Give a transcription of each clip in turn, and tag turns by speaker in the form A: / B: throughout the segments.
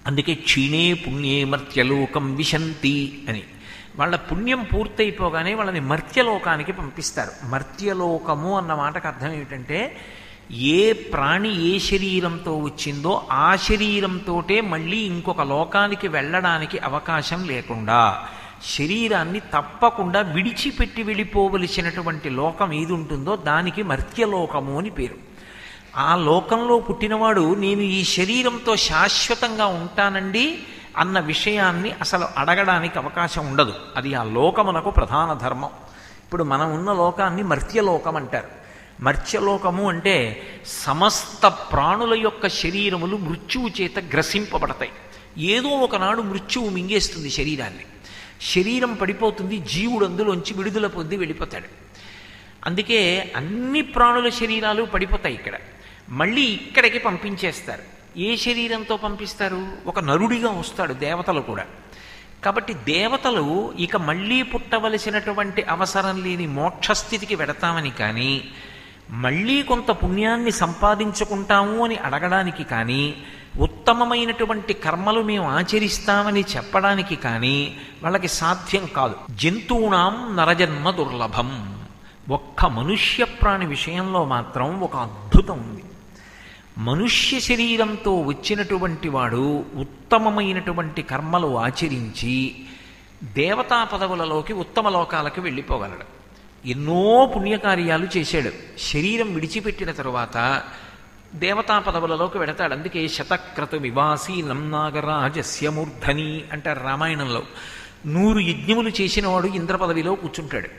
A: అందుకే క్షీణే పుణ్యే మర్త్యలోకం విశంతి అని వాళ్ళ పుణ్యం పూర్తయిపోగానే వాళ్ళని మర్త్యలోకానికి పంపిస్తారు మర్త్యలోకము అన్న మాటకు అర్థం ఏమిటంటే ఏ ప్రాణి ఏ శరీరంతో వచ్చిందో ఆ శరీరంతోటే మళ్ళీ ఇంకొక లోకానికి వెళ్ళడానికి అవకాశం లేకుండా శరీరాన్ని తప్పకుండా విడిచిపెట్టి వెళ్ళిపోవలసినటువంటి లోకం ఏది ఉంటుందో దానికి మర్త్యలోకము అని పేరు ఆ లోకంలో పుట్టినవాడు నేను ఈ శరీరంతో శాశ్వతంగా ఉంటానండి అన్న విషయాన్ని అసలు అడగడానికి అవకాశం ఉండదు అది ఆ లోకమునకు ప్రధాన ధర్మం ఇప్పుడు మనం ఉన్న లోకాన్ని మర్త్యలోకం అంటారు మర్త్యలోకము అంటే సమస్త ప్రాణుల యొక్క శరీరములు మృత్యువు చేత గ్రసింపబడతాయి ఏదో ఒకనాడు మృత్యువు మింగేస్తుంది శరీరాన్ని శరీరం పడిపోతుంది జీవుడు అందులోంచి విడుదల పొంది వెళ్ళిపోతాడు అందుకే అన్ని ప్రాణుల శరీరాలు పడిపోతాయి ఇక్కడ మళ్ళీ ఇక్కడికి పంపించేస్తారు ఏ శరీరంతో పంపిస్తారు ఒక నరుడిగా వస్తాడు దేవతలు కూడా కాబట్టి దేవతలు ఇక మళ్ళీ పుట్టవలసినటువంటి అవసరం లేని మోక్షస్థితికి వెడతామని కానీ మళ్ళీ కొంత పుణ్యాన్ని సంపాదించుకుంటాము అని అడగడానికి కానీ ఉత్తమమైనటువంటి కర్మలు మేము ఆచరిస్తామని చెప్పడానికి కానీ వాళ్ళకి సాధ్యం కాదు జంతువునాం నరజన్మ దుర్లభం ఒక్క మనుష్య ప్రాణి విషయంలో మాత్రం ఒక అద్భుతం ఉంది మనుష్య శరీరంతో వచ్చినటువంటి వాడు ఉత్తమమైనటువంటి కర్మలు ఆచరించి దేవతా పదవులలోకి ఉత్తమ లోకాలకు వెళ్ళిపోగలడు ఎన్నో పుణ్యకార్యాలు చేశాడు శరీరం విడిచిపెట్టిన తరువాత దేవతా పదవులలోకి వెడతాడు అందుకే శతక్రతు వివాసీనం నాగరాజస్య మూర్ధని అంటారు రామాయణంలో నూరు యజ్ఞములు చేసినవాడు ఇంద్ర పదవిలో కూర్చుంటాడు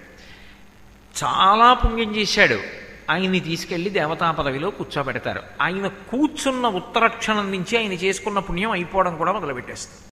A: చాలా పుణ్యం చేశాడు ఆయన్ని తీసుకెళ్లి దేవతా పదవిలో కూర్చోబెడతారు ఆయన కూర్చున్న ఉత్తరక్షణం నుంచి ఆయన చేసుకున్న పుణ్యం అయిపోవడం కూడా మొదలుపెట్టేస్తుంది